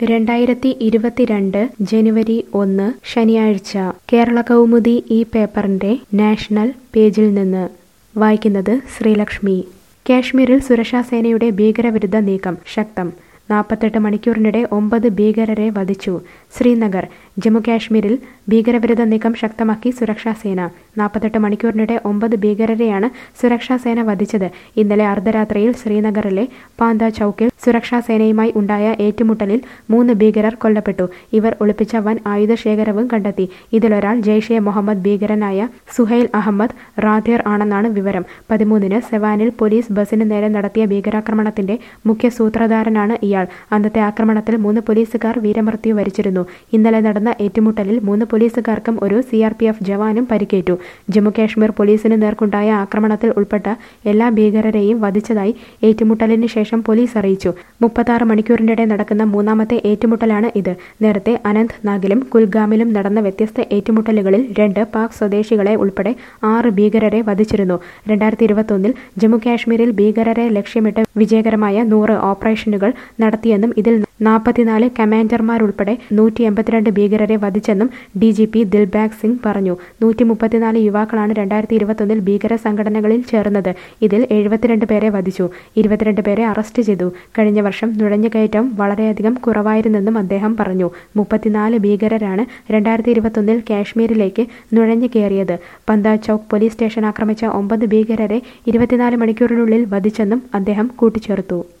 രണ്ടായിരത്തി ഇരുപത്തിരണ്ട് ജനുവരി ഒന്ന് ശനിയാഴ്ച കേരള കൗമുദി ഈ പേപ്പറിന്റെ നാഷണൽ പേജിൽ നിന്ന് വായിക്കുന്നത് ശ്രീലക്ഷ്മി കാശ്മീരിൽ സുരക്ഷാ സേനയുടെ ഭീകരവിരുദ്ധ നീക്കം ശക്തം നാൽപ്പത്തെട്ട് മണിക്കൂറിനിടെ ഒമ്പത് ഭീകരരെ വധിച്ചു ശ്രീനഗർ ജമ്മുകാശ്മീരിൽ ഭീകരവിരുദ്ധ നീക്കം ശക്തമാക്കി സുരക്ഷാ സേന നാൽപ്പത്തെട്ട് മണിക്കൂറിനിടെ ഒമ്പത് ഭീകരരെയാണ് സുരക്ഷാ സേന വധിച്ചത് ഇന്നലെ അർദ്ധരാത്രിയിൽ ശ്രീനഗറിലെ പാന്ത ചൌക്കിൽ സുരക്ഷാ സേനയുമായി ഉണ്ടായ ഏറ്റുമുട്ടലിൽ മൂന്ന് ഭീകരർ കൊല്ലപ്പെട്ടു ഇവർ ഒളിപ്പിച്ച വൻ ആയുധശേഖരവും കണ്ടെത്തി ഇതിലൊരാൾ ജെയ്ഷെ മുഹമ്മദ് ഭീകരനായ സുഹൈൽ അഹമ്മദ് റാഥേർ ആണെന്നാണ് വിവരം പതിമൂന്നിന് സെവാനിൽ പോലീസ് ബസിന് നേരെ നടത്തിയ ഭീകരാക്രമണത്തിന്റെ മുഖ്യ സൂത്രധാരനാണ് ഇയാൾ അന്നത്തെ ആക്രമണത്തിൽ മൂന്ന് പോലീസുകാർ വീരമൃത്യു വരിച്ചിരുന്നു ഇന്നലെ നടന്ന ഏറ്റുമുട്ടലിൽ മൂന്ന് പോലീസുകാർക്കും ഒരു സി ആർ പി എഫ് ജവാനും പരിക്കേറ്റു ജമ്മുകാശ്മീർ പോലീസിന് നേർക്കുണ്ടായ ആക്രമണത്തിൽ ഉൾപ്പെട്ട എല്ലാ ഭീകരരെയും വധിച്ചതായി ഏറ്റുമുട്ടലിന് ശേഷം പോലീസ് അറിയിച്ചു മുപ്പത്താറ് മണിക്കൂറിനിടെ നടക്കുന്ന മൂന്നാമത്തെ ഏറ്റുമുട്ടലാണ് ഇത് നേരത്തെ അനന്ത് നാഗിലും കുൽഗാമിലും നടന്ന വ്യത്യസ്ത ഏറ്റുമുട്ടലുകളിൽ രണ്ട് പാക് സ്വദേശികളെ ഉൾപ്പെടെ ആറ് ഭീകരരെ വധിച്ചിരുന്നു രണ്ടായിരത്തി ഇരുപത്തൊന്നിൽ ജമ്മുകാശ്മീരിൽ ഭീകരരെ ലക്ഷ്യമിട്ട് വിജയകരമായ നൂറ് ഓപ്പറേഷനുകൾ നടത്തിയെന്നും ഇതിൽ നാൽപ്പത്തിനാല് കമാൻഡർമാരുൾപ്പെടെ നൂറ്റി എൺപത്തിരണ്ട് ഭീകരരെ വധിച്ചെന്നും D G P Dilbag Singh പറഞ്ഞു നൂറ്റി മുപ്പത്തിനാല് യുവാക്കളാണ് രണ്ടായിരത്തി ഇരുപത്തൊന്നിൽ ഭീകര സംഘടനകളിൽ ചേർന്നത് ഇതിൽ എഴുപത്തിരണ്ട് പേരെ വധിച്ചു ഇരുപത്തിരണ്ട് പേരെ അറസ്റ്റ് ചെയ്തു കഴിഞ്ഞ വർഷം നുഴഞ്ഞുകയറ്റം വളരെയധികം കുറവായിരുന്നെന്നും അദ്ദേഹം പറഞ്ഞു മുപ്പത്തിനാല് ഭീകരരാണ് രണ്ടായിരത്തി ഇരുപത്തൊന്നിൽ കാശ്മീരിലേക്ക് നുഴഞ്ഞു കയറിയത് പന്ത ചൌക്ക് പോലീസ് സ്റ്റേഷൻ ആക്രമിച്ച ഒമ്പത് ഭീകരരെ ഇരുപത്തിനാല് മണിക്കൂറിനുള്ളിൽ വധിച്ചെന്നും അദ്ദേഹം കൂട്ടിച്ചേർത്തു